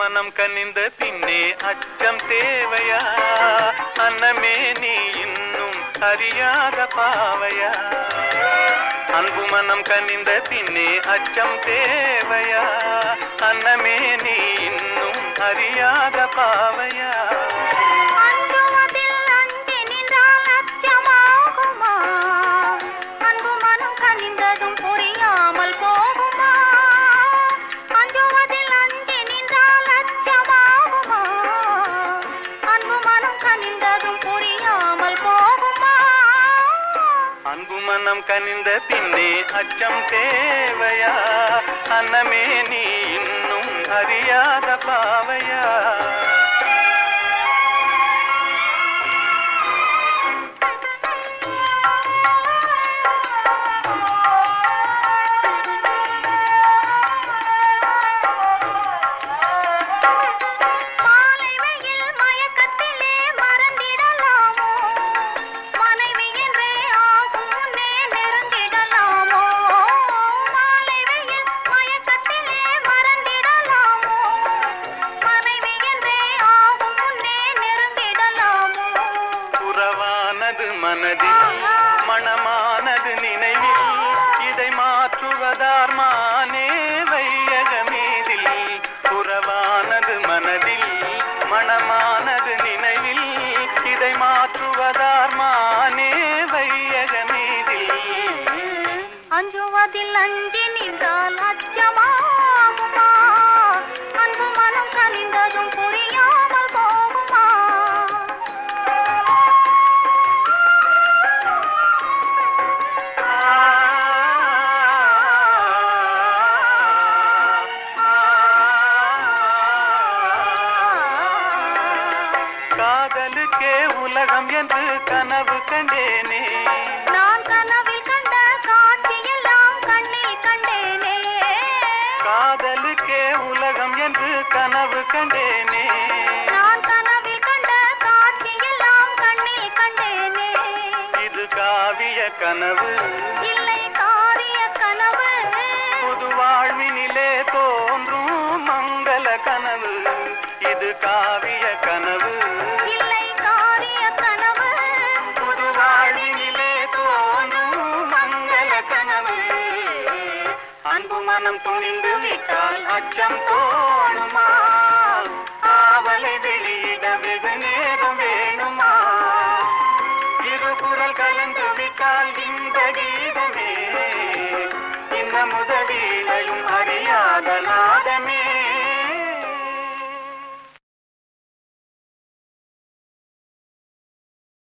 மனம் கனிந்த பின்னே அச்சம் தேவையா அன்னமே நீ இன்னும் அறியாத பாவையா அன்பு மனம் கனிந்த பின்னே அச்சம் தேவையா அன்னமே நீ இன்னும் அறியாத பாவையா அஞ்சுவதில் அஞ்சி நின்றால் அச்சமாகுமா அன்பு மனம் கனிந்ததும் புரியாமல் போகுமா அஞ்சுவதில் அஞ்சி நின்றால் அச்சமாகுமா அன்பு மனம் கனிந்ததும் புரியாமல் போகுமா அன்பு மனம் கனிந்த பின்னே அச்சம் தேவையா அன்னமே நீ இன்னும் அறியாத பாவையா மாலை வெயில் மயக்கத்திலே மறந்திடலாமோ மனைவி என்றே ஆகும் முன்னே நெருங்கிடலாமோ மாலை வெயில் மயக்கத்திலே மறந்திடலாமோ மனைவி என்றே ஆகும் முன்னே நெருங்கிடலாமோ உறவானது மனதில் மனமானது நினைவில் இதை மாற்றுவதார் மானே வையக மீதில் உறவானது மனதில் மனமானது நினைவில் இதை மாற்றுவதார் மானே வையக மீதில் அஞ்சுவதில் அஞ்சி நின்றால் அச்சமாகுமா அன்பு மனம் கனிந்ததும் புரியாமல் போகுமா காதலுக்கே உலகம் என்று கனவு கண்டேனே நான் கனவில் கண்ட காட்சியெல்லாம் கண்ணில் கண்டேனே காதலுக்கே உலகம் என்று கனவு கண்டேனே நான் கனவில் கண்ட காட்சியெல்லாம் கண்ணில் கண்டேனே இது காவிய கனவு இல்லை காரிய கனவு புது வாழ்வினிலே தோன்றும் மங்கள கனவு இது காவிய கனவு இல்லை காரிய கனவு புது வாழ்வினிலே தோன்றும் மங்கள கனவு அன்பு மனம் துணிந்து விட்டால் அச்சம் தோணுமா ஆவலை வெளியிட வெகு நேரம் வேணுமா இருபுறல் கலந்து விட்டால் இந்த கீதமே இந்த முதலீழையும் அறியாத நான்